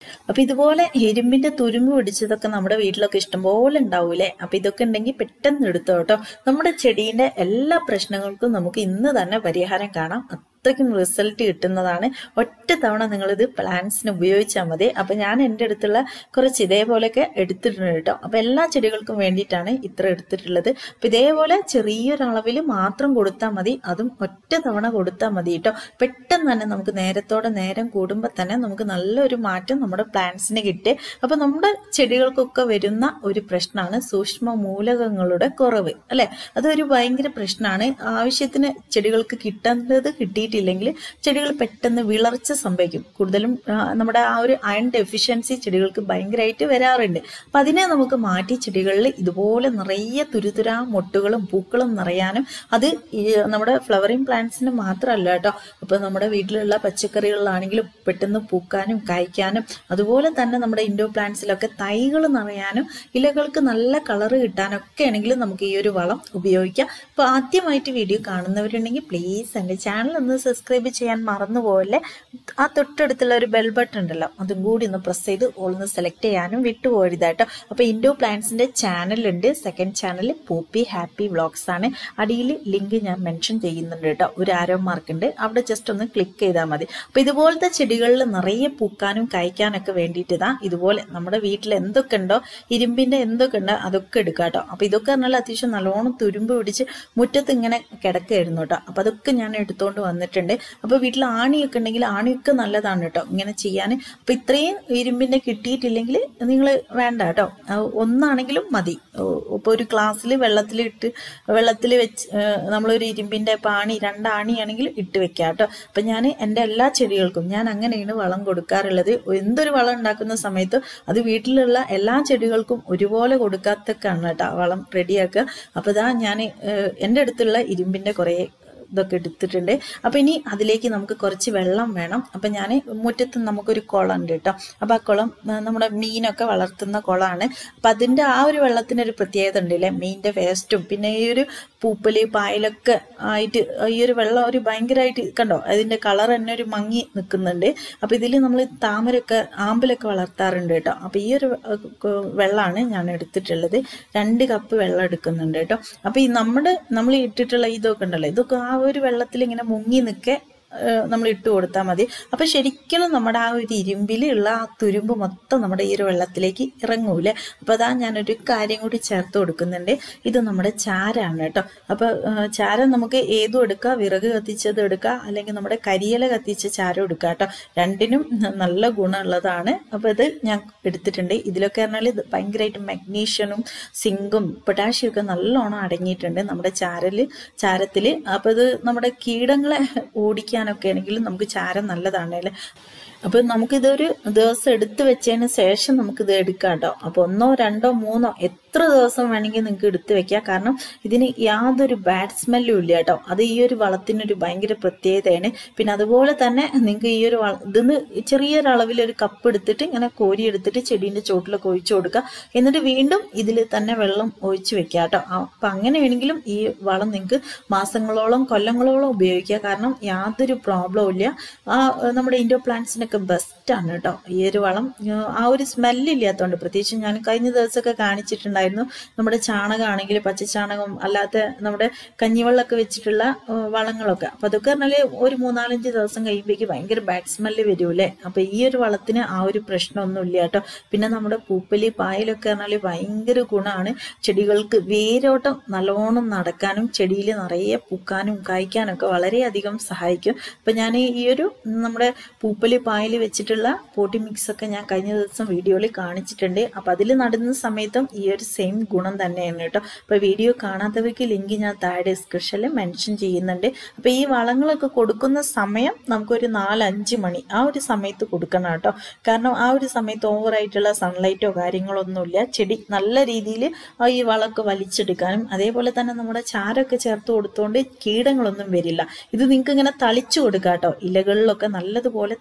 അപ്പൊ ഇതുപോലെ ഇരുമ്പിന്റെ തുരുമ്പ് പിടിച്ചതൊക്കെ നമ്മുടെ വീട്ടിലൊക്കെ ഇഷ്ടംപോലെ ഉണ്ടാവൂലേ അപ്പൊ ഇതൊക്കെ ഉണ്ടെങ്കിൽ പെട്ടെന്ന് എടുത്തോ കേട്ടോ നമ്മുടെ ചെടീന്റെ എല്ലാ പ്രശ്നങ്ങൾക്കും നമുക്ക് ഇന്ന് തന്നെ പരിഹാരം കാണാം അത്രയ്ക്കും റിസൾട്ട് കിട്ടുന്നതാണ് ഒറ്റ തവണ നിങ്ങളിത് പ്ലാന്റ്സിന് ഉപയോഗിച്ചാൽ മതി അപ്പൊ ഞാൻ എൻ്റെ അടുത്തുള്ള കുറച്ച് ഇതേപോലെയൊക്കെ എടുത്തിട്ടുണ്ട് കേട്ടോ അപ്പൊ എല്ലാ ചെടികൾക്കും വേണ്ടിയിട്ടാണ് ഇത്ര എടുത്തിട്ടുള്ളത് അപ്പൊ ഇതേപോലെ ചെറിയൊരളവിൽ മാത്രം കൊടുത്താൽ മതി അതും ഒറ്റ തവണ കൊടുത്താൽ മതി കേട്ടോ പെട്ടെന്ന് തന്നെ നമുക്ക് നേരത്തോടെ നേരം കൂടുമ്പോൾ തന്നെ നമുക്ക് നല്ലൊരു മാറ്റം നമ്മുടെ പ്ലാന്റ്സിന് കിട്ടി അപ്പൊ നമ്മുടെ ചെടികൾക്കൊക്കെ വരുന്ന ഒരു പ്രശ്നമാണ് സൂക്ഷ്മ മൂലകങ്ങളുടെ കുറവ് അല്ലെ അതൊരു ഭയങ്കര പ്രശ്നമാണ് ആവശ്യത്തിന് ചെടികൾക്ക് കിട്ടേണ്ടത് കിട്ടിയിട്ടില്ലെങ്കിൽ ചെടികൾ പെട്ടെന്ന് വിളർച്ച സംഭവിക്കും കൂടുതലും ആ, നമ്മുടെ ആ ഒരു അയൺ ഡെഫിഷ്യൻസി ചെടികൾക്ക് ഭയങ്കരമായിട്ട് വരാറുണ്ട് അപ്പൊ അതിനെ നമുക്ക് മാറ്റി ചെടികളിൽ ഇതുപോലെ നിറയെ തുരുതുരാ മൊട്ടുകളും പൂക്കളും നിറയാനും അത് ഈ നമ്മുടെ ഫ്ലവറിങ് പ്ലാന്റ്സിന് മാത്രമല്ല കേട്ടോ അപ്പൊ നമ്മുടെ വീട്ടിലുള്ള പച്ചക്കറികളിലാണെങ്കിലും പെട്ടെന്ന് പൂക്കാനും കായ്ക്കാനും അതുപോലെ തന്നെ നമ്മുടെ ഇൻഡോർ പ്ലാന്റ്സിലൊക്കെ തൈകൾ നിറയാനും ഇലകൾക്ക് നല്ല കളറ് കിട്ടാനൊക്കെ ആണെങ്കിലും നമുക്ക് ഈ ഒരു വളം ഉപയോഗിക്കാം അപ്പോൾ ആദ്യമായിട്ട് വീഡിയോ കാണുന്നവരുണ്ടെങ്കിൽ പ്ലീസ് എൻ്റെ ചാനൽ ഒന്ന് സബ്സ്ക്രൈബ് ചെയ്യാൻ മറന്നുപോലെ ആ തൊട്ടടുത്തുള്ള ഒരു ബെൽ ബട്ടൺ ഉണ്ടല്ലോ അതും കൂടി ഒന്ന് പ്രസ് ചെയ്ത് ഓളൊന്ന് സെലക്ട് ചെയ്യാനും വിട്ടുപോരുത് കേട്ടോ അപ്പോൾ ഇൻഡോർ പ്ലാന്റ്സിൻ്റെ ചാനലുണ്ട് second channel Pooppi happy vlogs ആണ് അടിയിൽ ലിങ്ക് ഞാൻ മെൻഷൻ ചെയ്യുന്നുണ്ട് കേട്ടോ ഒരു ആരോ മാർക്ക് ഉണ്ട് അവിടെ ജസ്റ്റ് ഒന്ന് ക്ലിക്ക് ചെയ്താൽ മതി അപ്പോൾ ഇതുപോലത്തെ ചെടികളിൽ നിറയെ പൂക്കാനും കായ്ക്കാനൊക്കെ വേണ്ടിയിട്ട് ഇതാ ഇതുപോലെ നമ്മുടെ വീട്ടിൽ എന്തൊക്കെ ഉണ്ടോ ഇരുമ്പിന്റെ എന്തൊക്കെ ഉണ്ടോ അതൊക്കെ എടുക്കാം കേട്ടോ അപ്പൊ ഇതൊക്കെ പറഞ്ഞാൽ അത്യാവശ്യം നല്ലോണം തുരുമ്പ് പിടിച്ച് മുറ്റത്ത് ഇങ്ങനെ കിടക്കായിരുന്നു കേട്ടോ അപ്പൊ അതൊക്കെ ഞാൻ എടുത്തുകൊണ്ട് വന്നിട്ടുണ്ട് അപ്പൊ വീട്ടിൽ ആണിയൊക്കെ ഉണ്ടെങ്കിൽ ആണിയൊക്കെ നല്ലതാണ് കേട്ടോ ഇങ്ങനെ ചെയ്യാൻ അപ്പൊ ഇത്രയും ഇരുമ്പിന്റെ കിട്ടിയിട്ടില്ലെങ്കിൽ നിങ്ങൾ വേണ്ട കേട്ടോ ആ, ഒന്നാണെങ്കിലും മതി ഇപ്പൊ ഒരു ഗ്ലാസ്സിൽ വെള്ളത്തിൽ ഇട്ട് വെള്ളത്തിൽ വെച്ച് നമ്മളൊരു ഇരുമ്പിന്റെ പാണി രണ്ടാണിയാണെങ്കിൽ ഇട്ട് വെക്കാം കേട്ടോ അപ്പൊ ഞാൻ എൻ്റെ എല്ലാ ചെടികൾക്കും ഞാൻ അങ്ങനെയാണ് വളം കൊടുക്കാറുള്ളത് എന്തൊരു വളം ഉണ്ടാക്കുന്ന സമയത്ത് അത് വീട്ടിലുള്ള എല്ലാ ചെടികൾക്കും ഒരുപോലെ കൊടുക്കാത്തൊക്കെയാണ് കേട്ടോ വളം റെഡിയാക്കുക അപ്പൊ ഇതാ ഞാൻ എൻ്റെ അടുത്തുള്ള ഇരുമ്പിന്റെ കുറേ ഇതൊക്കെ എടുത്തിട്ടുണ്ട് അപ്പൊ ഇനി അതിലേക്ക് നമുക്ക് കുറച്ച് വെള്ളം വേണം അപ്പൊ ഞാൻ മുറ്റത്ത് നമുക്കൊരു കുളം ഉണ്ട് കേട്ടോ അപ്പൊ ആ കുളം ആ, നമ്മുടെ മീനൊക്കെ വളർത്തുന്ന കുളമാണ് അപ്പൊ അതിന്റെ ആ ഒരു വെള്ളത്തിനൊരു പ്രത്യേകത ഉണ്ടല്ലേ മീനിന്റെ വേസ്റ്റും പിന്നെ ഈ ഒരു പൂപ്പല് പായലൊക്കെ ആയിട്ട് ഈ ഒരു വെള്ളം ഒരു ഭയങ്കരമായിട്ട് കണ്ടോ അതിന്റെ കളർ തന്നെ ഒരു മങ്ങി നിൽക്കുന്നുണ്ട് അപ്പൊ ഇതിൽ നമ്മൾ താമരൊക്കെ ആമ്പലൊക്കെ വളർത്താറുണ്ട് കേട്ടോ അപ്പൊ ഈ ഒരു വെള്ളമാണ് ഞാൻ എടുത്തിട്ടുള്ളത് രണ്ട് കപ്പ് വെള്ളം എടുക്കുന്നുണ്ട് കേട്ടോ അപ്പൊ ഈ നമ്മുടെ നമ്മൾ ഇട്ടിട്ടുള്ള ഇതൊക്കെ ഉണ്ടല്ലോ ഇതൊക്കെ ആ ഒരു വെള്ളത്തിൽ ഇങ്ങനെ മുങ്ങി നിൽക്കെ നമ്മൾ ഇട്ട് കൊടുത്താൽ മതി അപ്പൊ ശരിക്കും നമ്മുടെ ആ ഒരു ഇരുമ്പിലുള്ള ആ തുരുമ്പ് മൊത്തം നമ്മുടെ ഈ ഒരു വെള്ളത്തിലേക്ക് ഇറങ്ങൂലേ അപ്പൊ അതാ ഞാനൊരു കാര്യം കൂടി ചേർത്ത് കൊടുക്കുന്നുണ്ട് ഇത് നമ്മുടെ ചാരാണ് കേട്ടോ അപ്പൊ ആ, ചാരം നമുക്ക് ഏതും എടുക്കാം വിറക് കത്തിച്ചത് എടുക്കാം അല്ലെങ്കിൽ നമ്മുടെ കരിയില കത്തിച്ച ചാരം എടുക്കാം കേട്ടോ രണ്ടിനും നല്ല ഗുണമുള്ളതാണ് അപ്പൊ ഇത് ഞാൻ എടുത്തിട്ടുണ്ട് ഇതിലൊക്കെ പറഞ്ഞാൽ ഇത് ഭയങ്കരമായിട്ട് മഗ്നീഷ്യനും സിങ്കും പൊട്ടാഷ്യം ഒക്കെ നല്ലോണം അടങ്ങിയിട്ടുണ്ട് നമ്മുടെ ചാരല് ചാരത്തില് അപ്പൊ ഇത് നമ്മുടെ കീടങ്ങളെ ഓടിക്കാനൊക്കെ ആണെങ്കിലും നമുക്ക് ചാരം നല്ലതാണ് അല്ലേ അപ്പൊ നമുക്കിതൊരു ദിവസം എടുത്തു വെച്ചതിന് ശേഷം നമുക്കിത് എടുക്കാം കേട്ടോ അപ്പൊ ഒന്നോ രണ്ടോ മൂന്നോ എത്ര ദിവസം വേണമെങ്കിൽ നിങ്ങൾക്ക് എടുത്തു വെക്കാം കാരണം ഇതിന് യാതൊരു ബാഡ് സ്മെല്ലും ഇല്ല കേട്ടോ അത് ഈ ഒരു വളത്തിനൊരു ഭയങ്കര പ്രത്യേകതയാണ് പിന്നെ അതുപോലെ തന്നെ നിങ്ങൾക്ക് ഈ ഒരു വള ഇതിന്ന് ചെറിയൊരളവിൽ ഒരു കപ്പ് എടുത്തിട്ട് ഇങ്ങനെ കോരി എടുത്തിട്ട് ചെടീന്റെ ചോട്ടിലൊക്കെ ഒഴിച്ചു കൊടുക്കുക എന്നിട്ട് വീണ്ടും ഇതിൽ തന്നെ വെള്ളം ഒഴിച്ചു വെക്കുക കേട്ടോ അപ്പൊ അങ്ങനെ വേണമെങ്കിലും ഈ വളം നിങ്ങൾക്ക് മാസങ്ങളോളം കൊല്ലങ്ങളോളം ഉപയോഗിക്കുക കാരണം യാതൊരു പ്രോബ്ലവും ഇല്ല ആ ഏഹ് നമ്മുടെ ഇൻഡോർ പ്ലാന്റ്സിനൊക്കെ ബെസ്റ്റ് ആണ് കേട്ടോ ഈ ഒരു വളം ഏഹ് ആ ഒരു സ്മെല്ല് ഇല്ലാത്തതുകൊണ്ട് പ്രത്യേകിച്ച് ഞാൻ കഴിഞ്ഞ ദിവസമൊക്കെ കാണിച്ചിട്ടുണ്ടായിരുന്നു നമ്മുടെ ചാണകമാണെങ്കിൽ പച്ചച്ചാണകം അല്ലാത്ത നമ്മുടെ കഞ്ഞിവെള്ളമൊക്കെ വെച്ചിട്ടുള്ള ഏഹ് വളങ്ങളൊക്കെ അപ്പൊ അതൊക്കെ പറഞ്ഞാല് ഒരു മൂന്നാലഞ്ച് ദിവസം കഴിയുമ്പോഴേക്ക് ഭയങ്കര ബാഡ് സ്മെല്ല് വരൂലേ അപ്പൊ ഈ ഒരു വളത്തിന് ആ ഒരു പ്രശ്നമൊന്നും ഇല്ല കേട്ടോ പിന്നെ നമ്മുടെ പൂപ്പലി പായലൊക്കെ പറഞ്ഞാല് ഭയങ്കര ഗുണമാണ് ചെടികൾക്ക് വേരോട്ടം നല്ലോണം നടക്കാനും ചെടിയിൽ നിറയെ പൂക്കാനും കായ്ക്കാനും ഒക്കെ വളരെയധികം സഹായിക്കും അപ്പൊ ഞാൻ ഈ ഒരു നമ്മുടെ പൂപ്പലി പായൽ വെച്ചിട്ടുള്ള പോട്ടി മിക്സ് ഒക്കെ ഞാൻ കഴിഞ്ഞ ദിവസം വീഡിയോയിൽ കാണിച്ചിട്ടുണ്ട് അപ്പൊ അതിൽ നടുന്ന സമയത്തും ഈ ഒരു സെയിം ഗുണം തന്നെയാണ് കേട്ടോ അപ്പൊ വീഡിയോ കാണാത്തവർക്ക് ലിങ്ക് ഞാൻ താഴെ ഡിസ്ക്രിപ്ഷനിൽ മെൻഷൻ ചെയ്യുന്നുണ്ട് അപ്പൊ ഈ വളങ്ങളൊക്കെ കൊടുക്കുന്ന സമയം നമുക്കൊരു നാലഞ്ച് മണി ആ ഒരു സമയത്ത് കൊടുക്കണം കേട്ടോ കാരണം ആ ഒരു സമയത്ത് ഓവറായിട്ടുള്ള സൺലൈറ്റോ കാര്യങ്ങളോ ഒന്നുമില്ല ചെടി നല്ല രീതിയിൽ ഈ വളമൊക്കെ വലിച്ചെടുക്കാനും അതേപോലെ തന്നെ നമ്മുടെ ചാരമൊക്കെ ചേർത്ത് കൊടുത്തോണ്ട് കീടങ്ങളൊന്നും വരില്ല ഇത് നിങ്ങൾക്ക് ഇങ്ങനെ തളിച്ചു കൊടുക്കാം കേട്ടോ ഇലകളിലൊക്കെ നല്ലതുപോലെ തളിച്ചു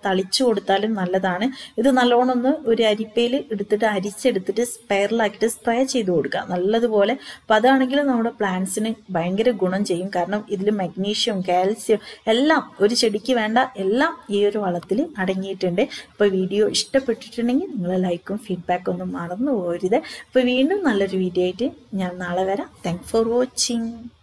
കൊടുത്താലും നല്ലതാണ് ഇത് നല്ലോണം ഒന്ന് ഒരു അരിപ്പയിൽ എടുത്തിട്ട് അരിച്ചെടുത്തിട്ട് സ്പെയറിലാക്കിയിട്ട് സ്പ്രേ ചെയ്ത് കൊടുക്കുക നല്ലതുപോലെ അപ്പം അതാണെങ്കിലും നമ്മുടെ പ്ലാന്റ്സിന് ഭയങ്കര ഗുണം ചെയ്യും കാരണം ഇതിൽ മഗ്നീഷ്യം കാൽസ്യം എല്ലാം ഒരു ചെടിക്ക് വേണ്ട എല്ലാം ഈ ഒരു വളത്തിൽ അടങ്ങിയിട്ടുണ്ട് അപ്പോൾ വീഡിയോ ഇഷ്ടപ്പെട്ടിട്ടുണ്ടെങ്കിൽ നിങ്ങൾ ലൈക്കും ഫീഡ്ബാക്കും ഒന്നും മറന്നു പോകരുത് അപ്പോൾ വീണ്ടും നല്ലൊരു വീഡിയോ ആയിട്ട് ഞാൻ നാളെ വരാം താങ്ക് ഫോർ വാച്ചിങ്